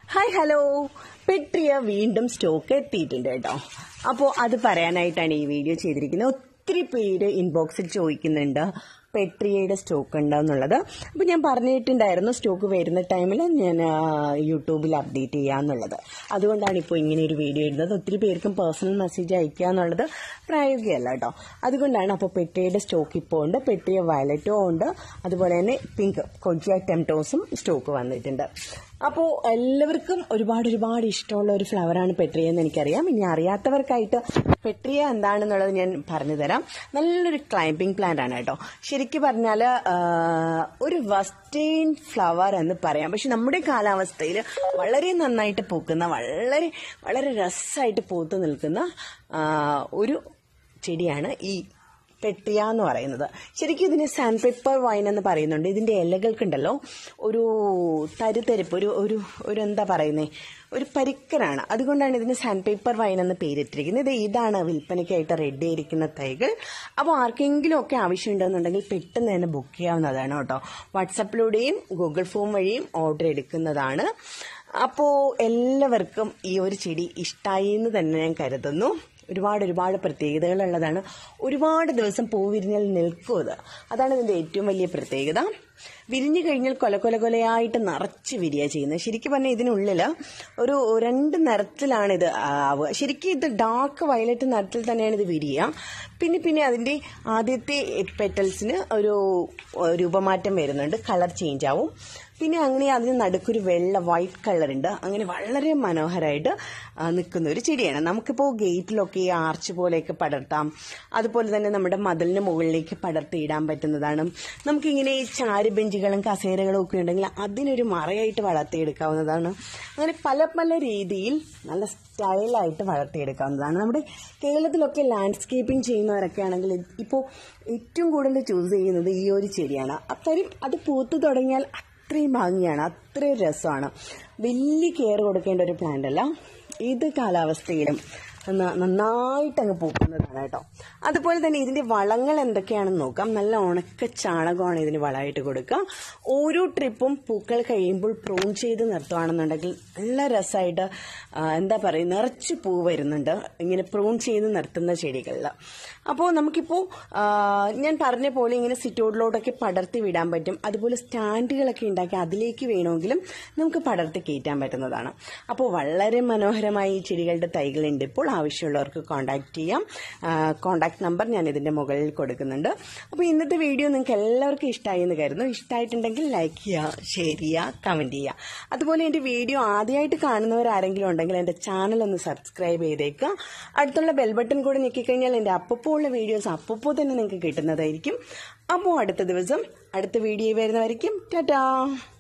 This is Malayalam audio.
ഹായ് ഹലോ പെട്രിയ വീണ്ടും സ്റ്റോക്ക് എത്തിയിട്ടുണ്ട് കേട്ടോ അപ്പോൾ അത് പറയാനായിട്ടാണ് ഈ വീഡിയോ ചെയ്തിരിക്കുന്നത് ഒത്തിരി പേര് ഇൻബോക്സിൽ ചോദിക്കുന്നുണ്ട് പെട്രിയയുടെ സ്റ്റോക്ക് ഉണ്ടെന്നുള്ളത് അപ്പോൾ ഞാൻ പറഞ്ഞിട്ടുണ്ടായിരുന്നു സ്റ്റോക്ക് വരുന്ന ടൈമിൽ ഞാൻ ആ, യൂട്യൂബിൽ അപ്ഡേറ്റ് ചെയ്യാന്നുള്ളത് അതുകൊണ്ടാണ് ഇപ്പോൾ ഇങ്ങനെ ഒരു വീഡിയോ ഇടുന്നത് ഒത്തിരി പേർക്കും പേഴ്സണൽ മെസ്സേജ് അയക്കുക എന്നുള്ളത് പ്രായോഗികമല്ല കേട്ടോ അതുകൊണ്ടാണ് അപ്പോൾ പെട്രിയയുടെ സ്റ്റോക്ക് ഇപ്പോൾ ഉണ്ട് പെട്രിയ വയലറ്റും ഉണ്ട് അതുപോലെ തന്നെ പിങ്ക് കൊച്ചിയ ടെംറ്റോസും സ്റ്റോക്ക് വന്നിട്ടുണ്ട് അപ്പോൾ എല്ലാവർക്കും ഒരുപാട് ഒരുപാട് ഇഷ്ടമുള്ള ഒരു ഫ്ലവറാണ് പെട്രിയ എന്ന് എനിക്കറിയാം ഇനി അറിയാത്തവർക്കായിട്ട് പെട്രിയ എന്താണെന്നുള്ളത് ഞാൻ പറഞ്ഞു തരാം നല്ലൊരു ക്ലൈംബിംഗ് പ്ലാന്റ് ആണ് കേട്ടോ ശരിക്കും പറഞ്ഞാൽ ഒരു വെസ്റ്റേൺ ഫ്ലവർ എന്ന് പറയാം പക്ഷെ നമ്മുടെ കാലാവസ്ഥയിൽ വളരെ നന്നായിട്ട് പൂക്കുന്ന വളരെ വളരെ രസമായിട്ട് പൂത്ത് നിൽക്കുന്ന ആ, ഒരു ചെടിയാണ് ഈ പെട്ടിയ എന്ന് പറയുന്നത് ശരിക്കും ഇതിന് സാൻഡ് പേപ്പർ വൈൻ എന്ന് പറയുന്നുണ്ട് ഇതിന്റെ ഇലകൾക്കുണ്ടല്ലോ ഒരു തരുതരിപ്പ് ഒരു ഒരു ഒരു എന്താ പറയുന്നേ ഒരു പരിക്കനാണ് അതുകൊണ്ടാണ് ഇതിന് സാൻഡ് പേപ്പർ വൈൻ എന്ന് പേരിട്ടിരിക്കുന്നത് ഇത് ഇതാണ് വിൽപ്പനയ്ക്കായിട്ട് റെഡി ആയിരിക്കുന്ന തൈകൾ അപ്പോൾ ആർക്കെങ്കിലും ഒക്കെ ആവശ്യമുണ്ടെന്നുണ്ടെങ്കിൽ പെട്ടെന്ന് തന്നെ ബുക്ക് ചെയ്യാവുന്നതാണ് കേട്ടോ വാട്സപ്പിലൂടെയും ഗൂഗിൾ ഫോം വഴിയും ഓർഡർ എടുക്കുന്നതാണ് അപ്പോൾ എല്ലാവർക്കും ഈ ഒരു ചെടി ഇഷ്ടമായി എന്ന് തന്നെ ഞാൻ കരുതുന്നു ഒരുപാട് ഒരുപാട് പ്രത്യേകതകളുള്ളതാണ് ഒരുപാട് ദിവസം പൂ വിരിഞ്ഞാൽ നിൽക്കും അത് അതാണ് ഇതിൻ്റെ ഏറ്റവും വലിയ പ്രത്യേകത വിരിഞ്ഞു കഴിഞ്ഞാൽ കൊല കൊല കൊലയായിട്ട് നിറച്ച് വിരിയ ചെയ്യുന്നത് ശരിക്കും പറഞ്ഞാൽ ഇതിനുള്ളിൽ ഒരു രണ്ട് നിറത്തിലാണ് ഇത് ആവുക ശരിക്കും ഇത് ഡാർക്ക് വയലറ്റ് നിറത്തിൽ തന്നെയാണ് ഇത് വിരിയുക പിന്നെ പിന്നെ അതിൻ്റെ ആദ്യത്തെ പെറ്റൽസിന് ഒരു രൂപമാറ്റം വരുന്നുണ്ട് കളർ ചേഞ്ച് ആവും പിന്നെ അങ്ങനെ അതിന് നടുക്കൊരു വെള്ള വൈറ്റ് കളർ ഉണ്ട് അങ്ങനെ വളരെ മനോഹരമായിട്ട് ആ, നിൽക്കുന്ന ഒരു ചെടിയാണ് നമുക്കിപ്പോൾ ഗേറ്റിലൊക്കെ ഈ ആർച്ച് പോലെയൊക്കെ പടർത്താം അതുപോലെ തന്നെ നമ്മുടെ മതിലിന് മുകളിലേക്ക് പടർത്തിയിടാൻ പറ്റുന്നതാണ് നമുക്കിങ്ങനെ ഈ ചാര് ബെഞ്ചുകളും കസേരകളും ഒക്കെ ഉണ്ടെങ്കിൽ അതിനൊരു മറയായിട്ട് വളർത്തിയെടുക്കാവുന്നതാണ് അങ്ങനെ പല പല രീതിയിൽ നല്ല സ്റ്റൈലായിട്ട് വളർത്തിയെടുക്കാവുന്നതാണ് നമ്മുടെ കേരളത്തിലൊക്കെ ലാൻഡ്സ്കേപ്പിംഗ് ചെയ്യുന്നവരൊക്കെ ആണെങ്കിൽ ഇപ്പോൾ ഏറ്റവും കൂടുതൽ ചൂസ് ചെയ്യുന്നത് ഈ ഒരു ചെടിയാണ് അത്രയും അത് പൂത്തു തുടങ്ങിയാൽ അത്രയും ഭംഗിയാണ് അത്രയും രസമാണ് വലിയ കെയർ കൊടുക്കേണ്ട ഒരു പ്ലാന്റ് അല്ല ഏത് കാലാവസ്ഥയിലും നന്ന- നന്നായിട്ട് അങ്ങ് പൂക്കുന്നതാണ് കേട്ടോ അതുപോലെ തന്നെ ഇതിന്റെ വളങ്ങൾ എന്തൊക്കെയാണെന്ന് നോക്കാം നല്ല ഉണക്ക ചാണകമാണ് ഇതിന് വളമായിട്ട് കൊടുക്കുക ഓരോ ട്രിപ്പും പൂക്കൾ കഴിയുമ്പോൾ പ്രൂൺ ചെയ്ത് നിർത്തുകയാണെന്നുണ്ടെങ്കിൽ നല്ല രസമായിട്ട് ആ, എന്താ പറയുക നിറച്ച് പൂ വരുന്നുണ്ട് ഇങ്ങനെ പ്രൂൺ ചെയ്ത് നിർത്തുന്ന ചെടികളിൽ അപ്പോൾ നമുക്കിപ്പോൾ ആ, ഞാൻ പറഞ്ഞ പോലെ ഇങ്ങനെ സിറ്റോഡിലോട്ടൊക്കെ പടർത്തി വിടാൻ പറ്റും അതുപോലെ സ്റ്റാൻഡുകളൊക്കെ ഉണ്ടാക്കി അതിലേക്ക് വേണമെങ്കിലും നമുക്ക് പടർത്തി കയറ്റാൻ പറ്റുന്നതാണ് അപ്പോൾ വളരെ മനോഹരമായ ഈ ചെടികളുടെ തൈകളുണ്ട് ഇപ്പോൾ ആവശ്യമുള്ളവർക്ക് കോൺടാക്ട് ചെയ്യാം കോൺടാക്ട് നമ്പർ ഞാൻ ഇതിൻ്റെ മുകളിൽ കൊടുക്കുന്നുണ്ട് അപ്പോൾ ഇന്നത്തെ വീഡിയോ നിങ്ങൾക്ക് എല്ലാവർക്കും ഇഷ്ടമായി എന്ന് കരുതുന്നു ഇഷ്ടമായിട്ടുണ്ടെങ്കിൽ ലൈക്ക് ചെയ്യുക ഷെയർ ചെയ്യുക കമൻറ്റ് ചെയ്യുക അതുപോലെ എൻ്റെ വീഡിയോ ആദ്യമായിട്ട് കാണുന്നവരാരെങ്കിലും ഉണ്ടെങ്കിൽ എൻ്റെ ചാനൽ ഒന്ന് സബ്സ്ക്രൈബ് ചെയ്തേക്കുക അടുത്തുള്ള ബെൽ ബട്ടൺ കൂടെ ഞെക്കിക്കഴിഞ്ഞാൽ എൻ്റെ അപ്പപ്പോൾ ഉള്ള വീഡിയോസ് അപ്പപ്പോൾ തന്നെ നിങ്ങൾക്ക് കിട്ടുന്നതായിരിക്കും അപ്പോൾ അടുത്ത ദിവസം അടുത്ത വീഡിയോ വരുന്നതായിരിക്കും ടാറ്റാ